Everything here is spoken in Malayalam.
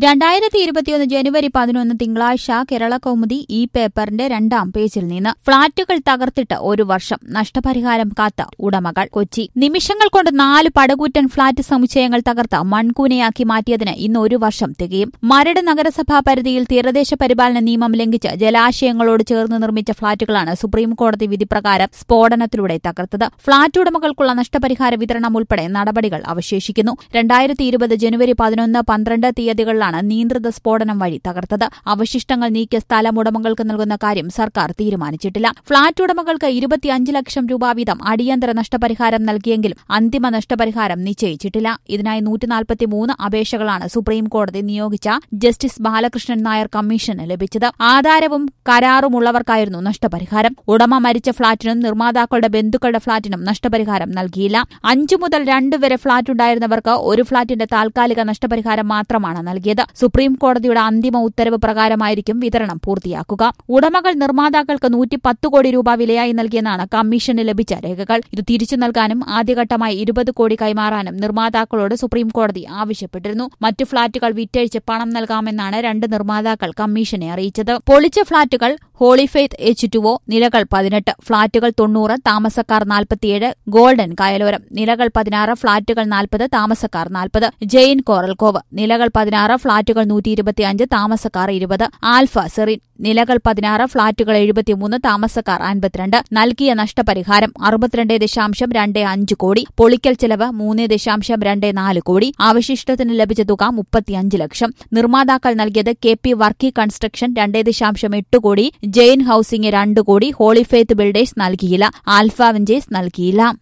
രണ്ടായിരത്തി ഇരുപത്തിയൊന്ന് ജനുവരി പതിനൊന്ന് തിങ്കളാഴ്ച കേരള കൗമുദി ഈ പേപ്പറിന്റെ രണ്ടാം പേജിൽ നിന്ന് ഫ്ളാറ്റുകൾ തകർത്തിട്ട് ഒരു വർഷം നഷ്ടപരിഹാരം കാത്ത ഉടമകൾ കൊച്ചി നിമിഷങ്ങൾ കൊണ്ട് നാല് പടകൂറ്റൻ ഫ്ളാറ്റ് സമുച്ചയങ്ങൾ തകർത്ത് മൺകൂനയാക്കി മാറ്റിയതിന് ഇന്ന് ഒരു വർഷം തികയും മരട് നഗരസഭാ പരിധിയിൽ തീരദേശ പരിപാലന നിയമം ലംഘിച്ച് ജലാശയങ്ങളോട് ചേർന്ന് നിർമ്മിച്ച ഫ്ളാറ്റുകളാണ് സുപ്രീം കോടതി വിധി പ്രകാരം സ്ഫോടനത്തിലൂടെ തകർത്തത് ഫ്ളാറ്റ് ഉടമകൾക്കുള്ള നഷ്ടപരിഹാര വിതരണം ഉൾപ്പെടെ നടപടികൾ അവശേഷിക്കുന്നു രണ്ടായിരത്തി ഇരുപത് ജനുവരി പതിനൊന്ന് പന്ത്രണ്ട് തീയതികളിലാണ് നിയന്ത്രിത സ്ഫോടനം വഴി തകർത്തത് അവശിഷ്ടങ്ങൾ നീക്കിയ സ്ഥലം ഉടമകൾക്ക് നൽകുന്ന കാര്യം സർക്കാർ തീരുമാനിച്ചിട്ടില്ല ഫ്ളാറ്റ് ഉടമകൾക്ക് ഇരുപത്തിയഞ്ച് ലക്ഷം രൂപ വീതം അടിയന്തര നഷ്ടപരിഹാരം നൽകിയെങ്കിലും അന്തിമ നഷ്ടപരിഹാരം നിശ്ചയിച്ചിട്ടില്ല ഇതിനായി നൂറ്റിനാൽപ്പത്തിമൂന്ന് അപേക്ഷകളാണ് സുപ്രീം കോടതി നിയോഗിച്ച ജസ്റ്റിസ് ബാലകൃഷ്ണൻ നായർ കമ്മീഷന് ലഭിച്ചത് ആധാരവും കരാറുമുള്ളവർക്കായിരുന്നു നഷ്ടപരിഹാരം ഉടമ മരിച്ച ഫ്ളാറ്റിനും നിർമ്മാതാക്കളുടെ ബന്ധുക്കളുടെ ഫ്ളാറ്റിനും നഷ്ടപരിഹാരം നൽകിയില്ല അഞ്ചു മുതൽ രണ്ട് വരെ ഫ്ളാറ്റ് ഉണ്ടായിരുന്നവർക്ക് ഒരു ഫ്ളാറ്റിന്റെ താൽക്കാലിക നഷ്ടപരിഹാരം മാത്രമാണ് നൽകിയത് സുപ്രീം കോടതിയുടെ അന്തിമ ഉത്തരവ് പ്രകാരമായിരിക്കും വിതരണം പൂർത്തിയാക്കുക ഉടമകൾ നിർമ്മാതാക്കൾക്ക് നൂറ്റി പത്ത് കോടി രൂപ വിലയായി നൽകിയെന്നാണ് കമ്മീഷന് ലഭിച്ച രേഖകൾ ഇത് തിരിച്ചു നൽകാനും ആദ്യഘട്ടമായി ഇരുപത് കോടി കൈമാറാനും നിർമ്മാതാക്കളോട് സുപ്രീം കോടതി ആവശ്യപ്പെട്ടിരുന്നു മറ്റു ഫ്ളാറ്റുകൾ വിറ്റഴിച്ച് പണം നൽകാമെന്നാണ് രണ്ട് നിർമ്മാതാക്കൾ കമ്മീഷനെ അറിയിച്ചത് പൊളിച്ച ഫ്ളാറ്റുകൾ ഹോളിഫെയ്ത്ത് എച്ച് ടുഒ നിലകൾ പതിനെട്ട് ഫ്ളാറ്റുകൾ തൊണ്ണൂറ് താമസക്കാർ നാൽപ്പത്തിയേഴ് ഗോൾഡൻ കായലോരം നിലകൾ പതിനാറ് ഫ്ളാറ്റുകൾ നാൽപ്പത് താമസക്കാർ നാൽപ്പത് ജെയിൻ കോറൽകോവ് നിലകൾ പതിനാറ് ഫ്ളാറ്റുകൾ നൂറ്റി ഇരുപത്തിയഞ്ച് താമസക്കാർ ഇരുപത് ആൽഫ സെറിൻ നിലകൾ പതിനാറ് ഫ്ളാറ്റുകൾ എഴുപത്തിമൂന്ന് താമസക്കാർ അൻപത്തിരണ്ട് നൽകിയ നഷ്ടപരിഹാരം അറുപത്തിരണ്ട് ദശാംശം രണ്ട് അഞ്ച് കോടി പൊളിക്കൽ ചെലവ് മൂന്ന് ദശാംശം രണ്ട് നാല് കോടി അവശിഷ്ടത്തിന് ലഭിച്ച തുക മുപ്പത്തിയഞ്ച് ലക്ഷം നിർമ്മാതാക്കൾ നൽകിയത് കെ പി വർക്കി കൺസ്ട്രക്ഷൻ രണ്ട് ദശാംശം എട്ട് കോടി ജെയിൻ ഹൌസിംഗ് രണ്ട് കോടി ഹോളിഫെയ്ത്ത് ബിൽഡേഴ്സ് നൽകിയില്ല ആൽഫ വെഞ്ചേഴ്സ് നൽകിയില്ല